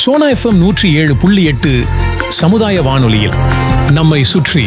Sona FM நூற்றி ஏழு புள்ளி எட்டு சமுதாய வானொலியில் நம்மை சுற்றி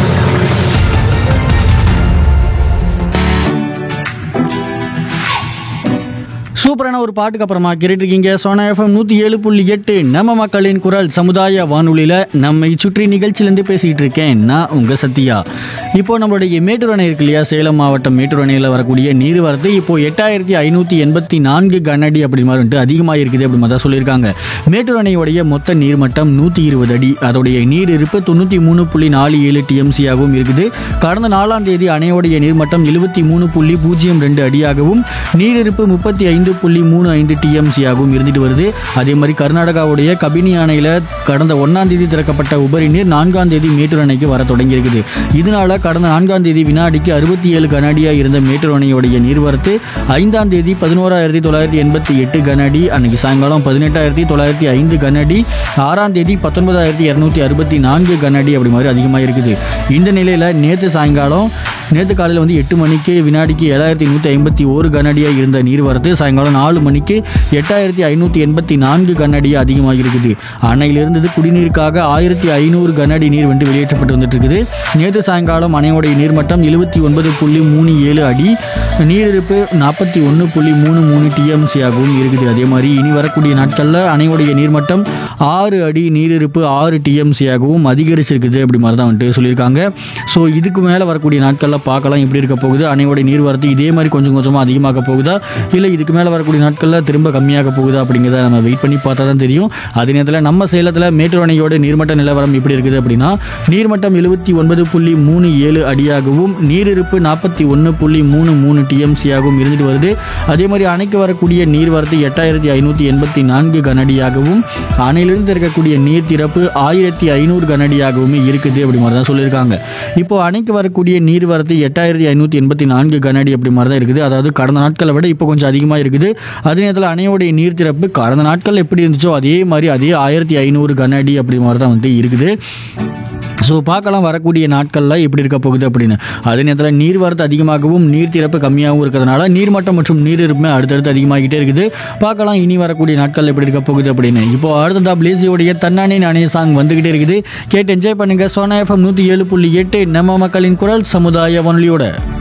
சூப்பரான ஒரு பாட்டுக்கு அப்புறமா கேட்டுருக்கீங்க சோனா எஃப்எம் நூற்றி ஏழு புள்ளி எட்டு நம்ம மக்களின் குரல் சமுதாய வானொலியில் நம்மை சுற்றி நிகழ்ச்சியிலேருந்து பேசிக்கிட்டு இருக்கேன் நான் உங்கள் சத்யா இப்போ நம்மளுடைய மேட்டூர் அணை இருக்கு இல்லையா சேலம் மாவட்டம் மேட்டூர் அணையில் வரக்கூடிய நீர்வரத்து இப்போ எட்டாயிரத்தி ஐநூற்றி எண்பத்தி நான்கு கனஅடி அப்படி மாதிரி வந்துட்டு அதிகமாக இருக்குது அப்படி மாதிரி தான் சொல்லியிருக்காங்க மேட்டூர் அணையுடைய மொத்த நீர்மட்டம் நூற்றி இருபது அடி அதோடைய நீர் இருப்பு தொண்ணூற்றி மூணு புள்ளி நாலு ஏழு டிஎம்சியாகவும் இருக்குது கடந்த நாலாம் தேதி அணையோடைய நீர்மட்டம் எழுபத்தி மூணு புள்ளி பூஜ்ஜியம் ரெண்டு அடியாகவும் நீரிருப்பு முப்பத்தி ஐந்து புள்ளி மூணு ஐந்து டிஎம்சியாகவும் இருந்துட்டு வருது அதே மாதிரி கர்நாடகாவுடைய கபினி அணையில் கடந்த ஒன்றாம் தேதி திறக்கப்பட்ட உபரி நீர் நான்காம் தேதி மேட்டூர் அணைக்கு வர தொடங்கியிருக்குது இதனால கடந்த நான்காம் தேதி வினாடிக்கு அறுபத்தி ஏழு கனஅடியாக இருந்த மேட்டூர் அணையுடைய நீர்வரத்து ஐந்தாம் தேதி பதினோராயிரத்தி தொள்ளாயிரத்தி எண்பத்தி எட்டு கனஅடி அன்னைக்கு சாயங்காலம் பதினெட்டாயிரத்தி தொள்ளாயிரத்தி ஐந்து கனஅடி ஆறாம் தேதி பத்தொன்பதாயிரத்தி இரநூத்தி அறுபத்தி நான்கு கனஅடி அப்படி மாதிரி அதிகமாக இருக்குது இந்த நிலையில் நேற்று சாயங்காலம் நேற்று காலையில் வந்து எட்டு மணிக்கு வினாடிக்கு ஏழாயிரத்தி நூற்றி ஐம்பத்தி ஒரு கனஅடியாக இருந்த நீர்வரத்து சாயங்காலம் நாலு மணிக்கு எட்டாயிரத்தி ஐநூற்றி எண்பத்தி நான்கு கனஅடியாக அதிகமாக இருக்குது அணையிலிருந்து குடிநீருக்காக ஆயிரத்தி ஐநூறு கனஅடி நீர் வந்து வெளியேற்றப்பட்டு வந்துட்டு இருக்குது நேற்று சாயங்காலம் அணையோடைய நீர்மட்டம் எழுபத்தி ஒன்பது புள்ளி மூணு ஏழு அடி நீரிருப்பு நாற்பத்தி ஒன்று புள்ளி மூணு மூணு டிஎம்சி ஆகவும் இருக்குது அதே மாதிரி இனி வரக்கூடிய நாட்களில் அணையோடைய நீர்மட்டம் ஆறு அடி நீரிருப்பு ஆறு டிஎம்சி ஆகவும் அதிகரிச்சிருக்குது அப்படி மாதிரி தான் வந்துட்டு சொல்லியிருக்காங்க ஸோ இதுக்கு மேலே வரக்கூடிய நாட்களில் பார்க்கலாம் எப்படி இருக்க போகுது அணையோடைய நீர்வரத்து இதே மாதிரி கொஞ்சம் கொஞ்சமாக அதிகமாக போகுதா இல்லை இதுக்கு மேலே வரக்கூடிய நாட்களில் திரும்ப கம்மியாக போகுதா அப்படிங்கிறத நம்ம வெயிட் பண்ணி பார்த்தா தான் தெரியும் அதே நேரத்தில் நம்ம சேலத்தில் மேட்டூர் அணையோட நீர்மட்ட நிலவரம் எப்படி இருக்குது அப்படின்னா நீர்மட்டம் எழுபத்தி ஒன்பது புள்ளி மூணு ஏழு அடியாகவும் நீரிருப்பு நாற்பத்தி ஒன்று புள்ளி மூணு மூணு டிஎம்சியாகவும் இருந்துட்டு வருது அதே மாதிரி அணைக்கு வரக்கூடிய நீர்வரத்து எட்டாயிரத்தி ஐநூற்றி எண்பத்தி நான்கு கனஅடியாகவும் அணையிலிருந்து இருக்கக்கூடிய நீர் திறப்பு ஆயிரத்தி ஐநூறு கனஅடியாகவும் இருக்குது அப்படி மாதிரி தான் சொல்லியிருக்காங்க இப்போ அணைக்கு வரக்கூடிய நீர்வரத்து எட்டாயிரத்தி ஐநூற்றி எண்பத்தி நான்கு கனஅடி அப்படி மாதிரி தான் இருக்குது அதாவது கடந்த நாட்களை விட இப்போ கொஞ்சம் அதிகமாக இருக்குது அதே நேரத்தில் அணையோடைய நீர் திறப்பு கடந்த நாட்கள் எப்படி இருந்துச்சோ அதே மாதிரி அதே ஆயிரத்தி ஐநூறு கனஅடி அப்படி மாதிரி தான் வந்துட்டு இருக்குது ஸோ பார்க்கலாம் வரக்கூடிய நாட்களில் எப்படி இருக்க போகுது அப்படின்னு அதே நேரத்தில் நீர்வரத்து அதிகமாகவும் நீர் திறப்பு கம்மியாகவும் இருக்கிறதுனால நீர்மட்டம் மற்றும் நீர் இருப்புமே அடுத்தடுத்து அதிகமாகிட்டே இருக்குது பார்க்கலாம் இனி வரக்கூடிய நாட்கள் எப்படி இருக்க போகுது அப்படின்னு இப்போ அடுத்ததா பிளேசியோடைய தன்னானே நானே சாங் வந்துகிட்டே இருக்குது கேட்டு என்ஜாய் பண்ணுங்க சோனா எஃப்எம் நூற்றி ஏழு புள்ளி எட்டு நம்ம மக்களின் குரல் சமுதாய வானொலியோட